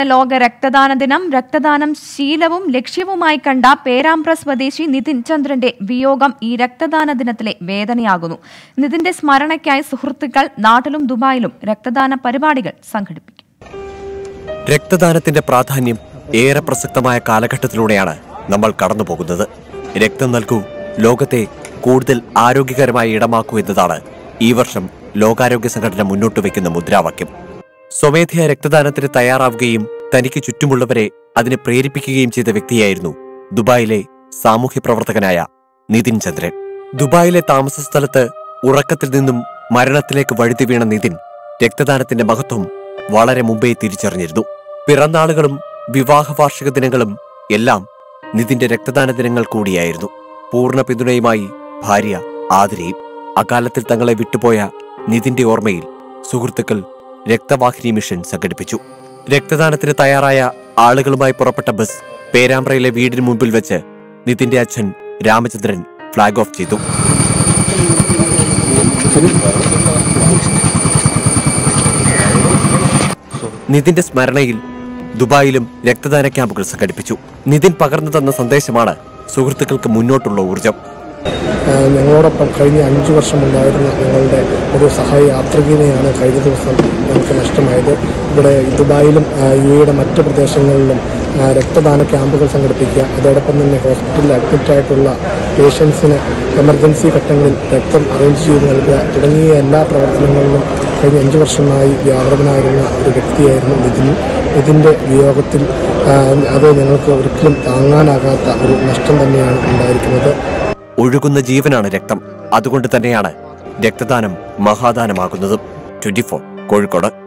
ലോക രക്തദാന ദിനം രക്തദാനം ശീലവും ലക്ഷ്യവുമായി കണ്ട പേരാമ്പ്ര സ്വദേശി നിതിൻ ചന്ദ്രന്റെ വിയോഗം ഈ രക്തദാന ദിനത്തിലെ വേദനയാകുന്നു നിതിന്റെ സ്മരണയ്ക്കായി സുഹൃത്തുക്കൾ നാട്ടിലും ദുബായിലും രക്തദാന പരിപാടികൾ സംഘടിപ്പിക്കും രക്തദാനത്തിന്റെ പ്രാധാന്യം ഏറെ പ്രസക്തമായ കാലഘട്ടത്തിലൂടെയാണ് നമ്മൾ കടന്നുപോകുന്നത് രക്തം നൽകൂ ലോകത്തെ കൂടുതൽ ആരോഗ്യകരമായ ഇടമാക്കൂ എന്നതാണ് ഈ വർഷം ലോകാരോഗ്യ സംഘടന മുന്നോട്ട് വയ്ക്കുന്ന മുദ്രാവാക്യം സ്വമേധയാ രക്തദാനത്തിന് തയ്യാറാവുകയും തനിക്ക് ചുറ്റുമുള്ളവരെ അതിനെ പ്രേരിപ്പിക്കുകയും ചെയ്ത വ്യക്തിയായിരുന്നു ദുബായിലെ സാമൂഹ്യ പ്രവർത്തകനായ നിതിൻ ചന്ദ്രൻ ദുബായിലെ താമസ സ്ഥലത്ത് ഉറക്കത്തിൽ നിന്നും മരണത്തിലേക്ക് വഴുതി വീണ നിതിൻ രക്തദാനത്തിന്റെ മഹത്വം വളരെ മുമ്പേ തിരിച്ചറിഞ്ഞിരുന്നു പിറന്നാളുകളും വിവാഹ വാർഷിക ദിനങ്ങളും എല്ലാം നിതിന്റെ രക്തദാന ദിനങ്ങൾ കൂടിയായിരുന്നു പൂർണ്ണ പിന്തുണയുമായി ഭാര്യ ആതിരയും അകാലത്തിൽ തങ്ങളെ വിട്ടുപോയ നിതിന്റെ ഓർമ്മയിൽ സുഹൃത്തുക്കൾ രക്തവാഹിനി മിഷൻ സംഘടിപ്പിച്ചു രക്തദാനത്തിന് തയ്യാറായ ആളുകളുമായി പുറപ്പെട്ട ബസ് പേരാമ്പ്രയിലെ വീടിന് മുമ്പിൽ വെച്ച് നിതിന്റെ അച്ഛൻ രാമചന്ദ്രൻ ഫ്ളാഗ് ഓഫ് ചെയ്തു നിതിന്റെ സ്മരണയിൽ ദുബായിലും രക്തദാന ക്യാമ്പുകൾ സംഘടിപ്പിച്ചു നിതിൻ പകർന്നു തന്ന സന്ദേശമാണ് സുഹൃത്തുക്കൾക്ക് മുന്നോട്ടുള്ള ഊർജം ആ, ഞങ്ങളോടൊപ്പം കഴിഞ്ഞ അഞ്ച് വർഷമുണ്ടായിരുന്ന ഞങ്ങളുടെ ഒരു സഹയാത്രികനെയാണ് കഴിഞ്ഞ ദിവസം ഞങ്ങൾക്ക് നഷ്ടമായത് ഇവിടെ ദുബായിലും ആ, യു എയുടെ മറ്റ് പ്രദേശങ്ങളിലും ആ, രക്തദാന ക്യാമ്പുകൾ സംഘടിപ്പിക്കുക അതോടൊപ്പം തന്നെ ഹോസ്പിറ്റലിൽ അഡ്മിറ്റായിട്ടുള്ള പേഷ്യൻസിന് എമർജൻസി ഘട്ടങ്ങളിൽ രക്തം അറേഞ്ച് ചെയ്ത് നൽകുക തുടങ്ങിയ എല്ലാ പ്രവർത്തനങ്ങളിലും കഴിഞ്ഞ അഞ്ച് വർഷമായി വ്യാപൃതനായിരുന്ന ഒരു വ്യക്തിയായിരുന്നു നിതിൻ ഇതിൻ്റെ വിയോഗത്തിൽ ആ, അത് ഞങ്ങൾക്ക് ഒരിക്കലും താങ്ങാനാകാത്ത ഒരു നഷ്ടം തന്നെയാണ് ഉണ്ടായിരിക്കുന്നത് ഒഴുകുന്ന ജീവനാണ് രക്തം അതുകൊണ്ട് തന്നെയാണ് രക്തദാനം മഹാദാനമാകുന്നതും ട്വന്റി കോഴിക്കോട്